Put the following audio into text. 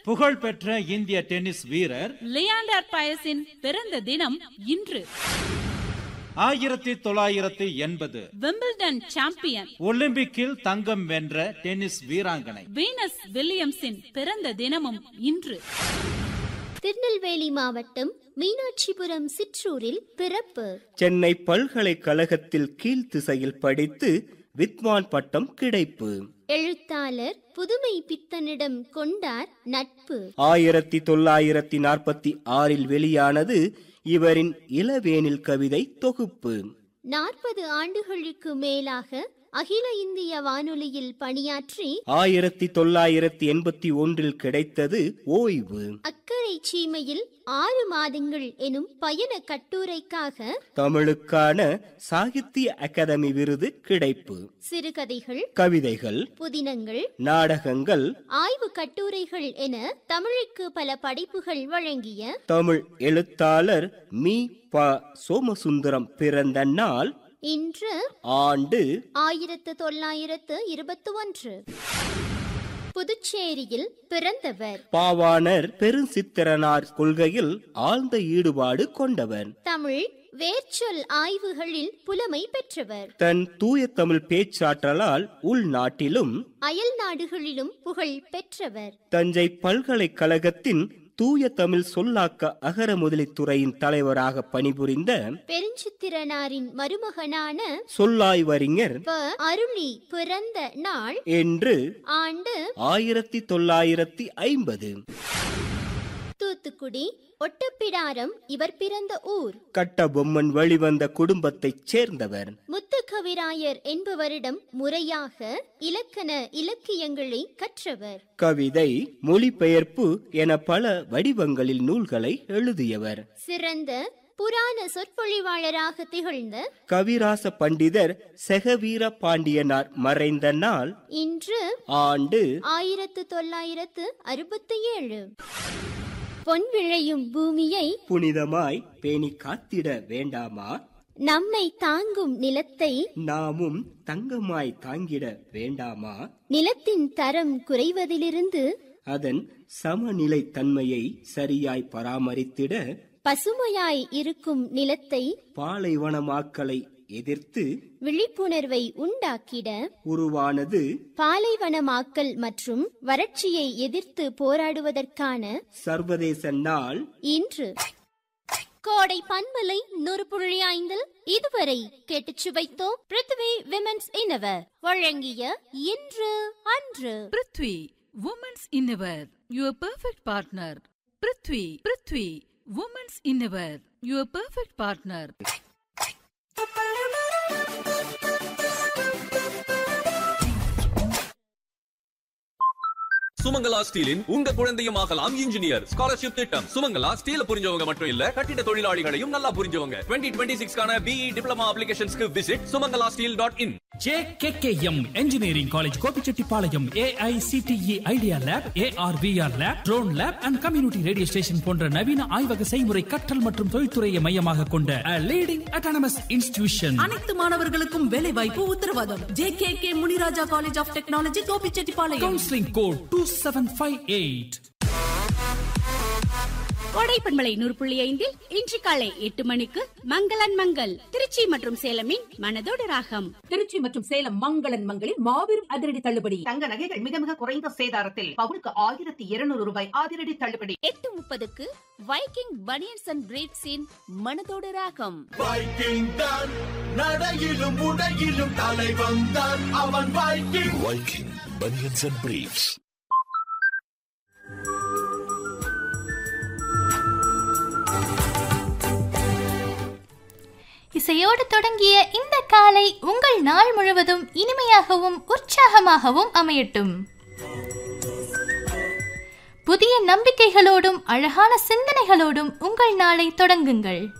புகழ்பெற்ற இந்திய டென்னிஸ் வீரர் லியாண்டர் பயஸின் பிறந்த தினம் இன்று ஆயிரத்தி தொள்ளாயிரத்தி எண்பது விம்பிள்டன் சாம்பியன் ஒலிம்பிக்கில் தங்கம் வென்ற டென்னிஸ் வீராங்கனை வீனஸ் வில்லியம்ஸின் பிறந்த தினமும் இன்று திருநெல்வேலி மாவட்டம் மீனாட்சிபுரம் சிற்றூரில் பிறப்பு சென்னை பல்கலைக்கழகத்தில் கீழ்த்திசையில் படித்து வித்வான் பட்டம் கிடைப்பு எழுத்தாளர் புதுமை பித்தனிடம் கொண்டார் நட்பு ஆயிரத்தி தொள்ளாயிரத்தி நாற்பத்தி ஆறில் வெளியானது இவரின் இளவேனில் கவிதை தொகுப்பு நாற்பது ஆண்டுகளுக்கு மேலாக அகில இந்திய வானொலியில் பணியாற்றி ஆயிரத்தி தொள்ளாயிரத்தி எண்பத்தி ஒன்றில் கிடைத்தது ஓய்வு அக்கறை சீமையில் ஆறு மாதங்கள் எனும் பயண கட்டுரைக்காக தமிழுக்கான சாகித்ய அகாதமி விருது கிடைப்பு சிறுகதைகள் கவிதைகள் புதினங்கள் நாடகங்கள் ஆய்வு கட்டுரைகள் என தமிழுக்கு பல படைப்புகள் வழங்கிய தமிழ் எழுத்தாளர் மீ ப சோமசுந்தரம் பிறந்த நாள் இன்று ஆண்டு ஆயிரத்து தொள்ளாயிரத்து இருபத்தி ஒன்று புதுச்சேரியில் பிறந்தவர் பாவாணர் பெருஞ்சித்திரனார் கொள்கையில் ஆழ்ந்த ஈடுபாடு கொண்டவர் தமிழ் வேர்ச்சொல் ஆய்வுகளில் புலமை பெற்றவர் தன் தூய தமிழ் பேச்சாற்றலால் உள்நாட்டிலும் அயல் நாடுகளிலும் புகழ் பெற்றவர் தஞ்சை பல்கலைக்கழகத்தின் தூய தமிழ் சொல்லாக்க அகர முதலித் துறையின் தலைவராக பணிபுரிந்த பெருஞ்சித்திரனாரின் மருமகனான சொல்லாய்வறிஞர் ப அருளி பிறந்த நாள் என்று ஆண்டு ஆயிரத்தி தொள்ளாயிரத்தி ஐம்பது தூத்துக்குடி ஒட்டப்பிடாரம் இவர் பிறந்த ஊர் கட்டபொம்மன் வெளிவந்த குடும்பத்தைச் சேர்ந்தவர் முத்துக்கவிராயர் என்பவரிடம் முறையாக இலக்கண இலக்கியங்களை கற்றவர் கவிதை மொழிபெயர்ப்பு என பல வடிவங்களில் நூல்களை எழுதியவர் சிறந்த புராண சொற்பொழிவாளராக திகழ்ந்த கவிராச பண்டிதர் செகவீர பாண்டியனார் மறைந்த நாள் இன்று ஆண்டு ஆயிரத்து தொள்ளாயிரத்து அறுபத்தி ஏழு பொன் விளையும் பூமியை புனிதமாய் பேணி காத்திட வேண்டாமா நம்மை தாங்கும் நிலத்தை நாமும் தங்கமாய் தாங்கிட வேண்டாமா நிலத்தின் தரம் குறைவதிலிருந்து அதன் சமநிலை தன்மையை சரியாய் பராமரித்திட பசுமையாய் இருக்கும் நிலத்தை பாலைவனமாக்கலை எதிர்த்து விழிப்புணர்வை உண்டாக்கிட உருவானது பாலைவனமாக்கல் மற்றும் வறட்சியை எதிர்த்து போராடுவதற்கான சர்வதேச நாள் இன்று கோடை பண்பலை நூறு புள்ளி ஐந்தில் இதுவரை கேட்டுச் சுவைத்தோம் பிருத்வி விமென்ஸ் இனவர் வழங்கிய இன்று அன்று Prithvi women's innerwear your perfect partner Prithvi Prithvi women's innerwear your perfect partner Sumangala ஸ்டீலின் உங்க குழந்தையும் ஆகலாம் இன்ஜினியர் ஸ்காலர்ஷிப் திட்டம் சுமங்கலா ஸ்டீல புரிஞ்சவங்க மட்டும் இல்ல கட்டிட தொழிலாளிகளையும் நல்லா புரிஞ்சவங்க டுவெண்ட்டி டுவெண்ட்டி சிக்ஸ்க்கான பிஇ டிப்ளமா அப்ளிகேஷன்ஸ்க்கு visit Sumangala Steel dot in J K K M engineering college Gobichettipalayam A I C T E idea lab A R V R lab drone lab and community radio station போன்ற நவீன ஆய்வக செய்முறை கற்றல் மற்றும் தொழில்துறையை மையமாக கொண்ட லீடிங் அட்டானமஸ் இன்ஸ்டிடியூஷன் அனைத்து மாணவர்களுக்கும் வேலை வாய்ப்பு உத்தரவாதம் J K K Muniraja college of technology Gobichettipalayam counselling code two seven five eight கோடைப்பண்பலை நூறு புள்ளி ஐந்தில் இன்று காலை எட்டு மணிக்கு மங்களன் மங்கள் திருச்சி மற்றும் சேலமின் மனதோடு ராகம் திருச்சி மற்றும் சேலம் மங்களன் மங்களில் மாபெரும் அதிரடி தள்ளுபடி தங்க நகைகள் மிக மிக குறைந்த சேதாரத்தில் பவுனுக்கு ஆயிரத்தி இருநூறு ரூபாய் அதிரடி தள்ளுபடி எட்டு முப்பதுக்கு வைக்கிங் பனியன்ஸ் அண்ட் பிரீட்ஸின் மனதோடு ராகம் வைக்கிங் தான் நடையிலும் உடையிலும் தலை வந்தான் அவன் Viking Viking banians and briefs இசையோடு தொடங்கிய இந்த காலை உங்கள் நாள் முழுவதும் இனிமையாகவும் உற்சாகமாகவும் அமையட்டும் புதிய நம்பிக்கைகளோடும் அழகான சிந்தனைகளோடும் உங்கள் நாளை தொடங்குங்கள்